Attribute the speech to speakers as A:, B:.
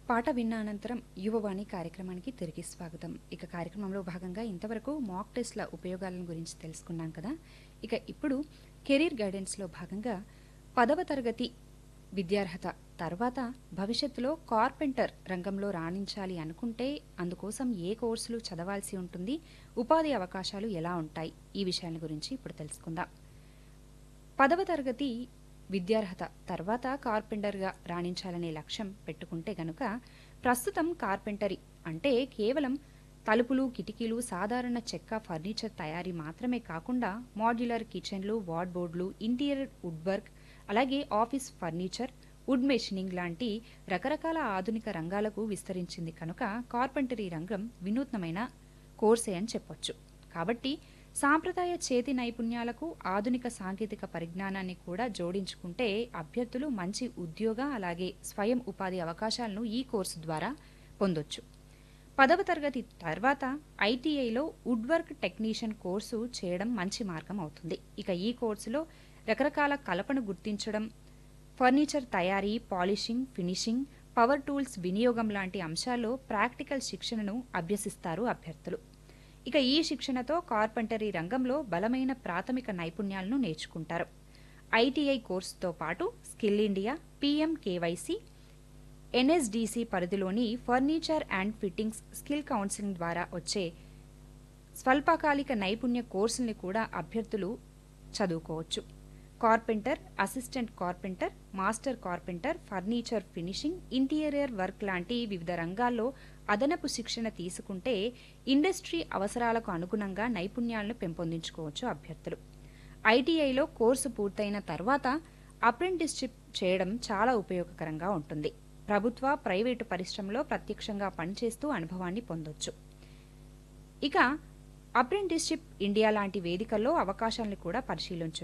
A: పాట విన్న అనంతరం యువవాణి కార్యక్రమానికి తిరిగి స్వాగతం ఇక కార్యక్రమంలో భాగంగా ఇంతవరకు మాక్ టెస్ట్ల ఉపయోగాలను గురించి తెలుసుకున్నాం కదా ఇక ఇప్పుడు కెరీర్ గైడెన్స్లో భాగంగా పదవ తరగతి విద్యార్హత తర్వాత భవిష్యత్తులో కార్పెంటర్ రంగంలో రాణించాలి అనుకుంటే అందుకోసం ఏ కోర్సులు చదవాల్సి ఉంటుంది ఉపాధి అవకాశాలు ఎలా ఉంటాయి ఈ విషయాల గురించి ఇప్పుడు తెలుసుకుందాం పదవ తరగతి విద్యార్హత తర్వాత కార్పెంటర్గా రాణించాలనే లక్ష్యం పెట్టుకుంటే గనుక ప్రస్తుతం కార్పెంటరీ అంటే కేవలం తలుపులు కిటికీలు సాధారణ చెక్క ఫర్నిచర్ తయారీ మాత్రమే కాకుండా మాడ్యులర్ కిచెన్లు వార్డ్బోర్డులు ఇంటీరియర్ వుడ్ వర్క్ అలాగే ఆఫీస్ ఫర్నిచర్ వుడ్ మెషినింగ్ లాంటి రకరకాల ఆధునిక రంగాలకు విస్తరించింది కనుక కార్పెంటరీ రంగం వినూత్నమైన కోర్సే అని చెప్పొచ్చు కాబట్టి సాంప్రదాయ చేతి నైపుణ్యాలకు ఆధునిక సాంకేతిక పరిజ్ఞానాన్ని కూడా జోడించుకుంటే అభ్యర్థులు మంచి ఉద్యోగ అలాగే స్వయం ఉపాధి అవకాశాలను ఈ కోర్సు ద్వారా పొందొచ్చు పదవ తరగతి తర్వాత ఐటీఐలో వుడ్ వర్క్ టెక్నీషియన్ కోర్సు చేయడం మంచి మార్గం అవుతుంది ఇక ఈ కోర్సులో రకరకాల కలపను గుర్తించడం ఫర్నిచర్ తయారీ పాలిషింగ్ ఫినిషింగ్ పవర్ టూల్స్ వినియోగం లాంటి అంశాల్లో ప్రాక్టికల్ శిక్షణను అభ్యసిస్తారు అభ్యర్థులు ఇక ఈ శిక్షణతో కార్పెంటరీ రంగంలో బలమైన ప్రాథమిక నైపుణ్యాలను నేర్చుకుంటారు ఐటీఐ కోర్సుతో పాటు skill India PM KYC NSDC పరిధిలోని furniture and fittings skill counselling ద్వారా వచ్చే స్వల్పకాలిక నైపుణ్య కోర్సుల్ని కూడా అభ్యర్థులు చదువుకోవచ్చు carpenter assistant carpenter master carpenter furniture finishing interior work లాంటి వివిధ రంగాల్లో అదనపు శిక్షణ తీసుకుంటే ఇండస్ట్రీ అవసరాలకు అనుగుణంగా నైపుణ్యాలను పెంపొందించుకోవచ్చు అభ్యర్థులు ఐటీఐలో కోర్సు పూర్తయిన తర్వాత అప్రెంటిస్షిప్ చేయడం చాలా ఉపయోగకరంగా ఉంటుంది ప్రభుత్వ ప్రైవేటు పరిశ్రమలో ప్రత్యక్షంగా పనిచేస్తూ అనుభవాన్ని పొందొచ్చు ఇక అప్రెంటిస్షిప్ ఇండియా లాంటి వేదికల్లో అవకాశాలను కూడా పరిశీలించు